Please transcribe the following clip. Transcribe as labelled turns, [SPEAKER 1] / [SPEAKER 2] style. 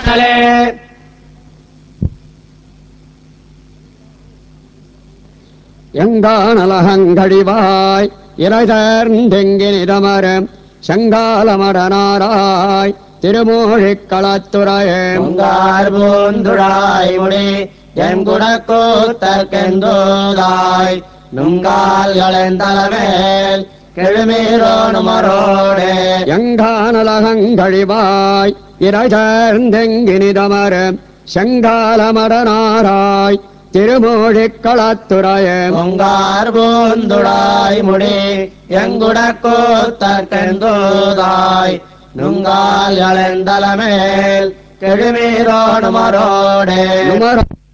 [SPEAKER 1] காணலே
[SPEAKER 2] எங்கானலகங்கடிவாய் இறைதர்ந்தெங்கினிதமர செங்காலமடனாராய் திருமூழிக் களத்துறையே
[SPEAKER 1] பொங்கார் பூந்துழாய் முடி என் குடக்கூத்தற்கெந்தோதாய் நுங்கால்களெந்தலமேல் கெழுமீரோனுமரோடே
[SPEAKER 2] எங்கானலகங்கழிவாய் இறைதர்ந்தெங்கினிதமர செங்காலமடனாராய் திருமூழிக் களத்துறையே
[SPEAKER 1] பொங்கார் பூந்துழாய் முடி என் குடக்கூத்தற்கெந்தோதாய் நுங்கால்களெந்தலமேல் கெழுமீரோனுமரோடே
[SPEAKER 2] நுமர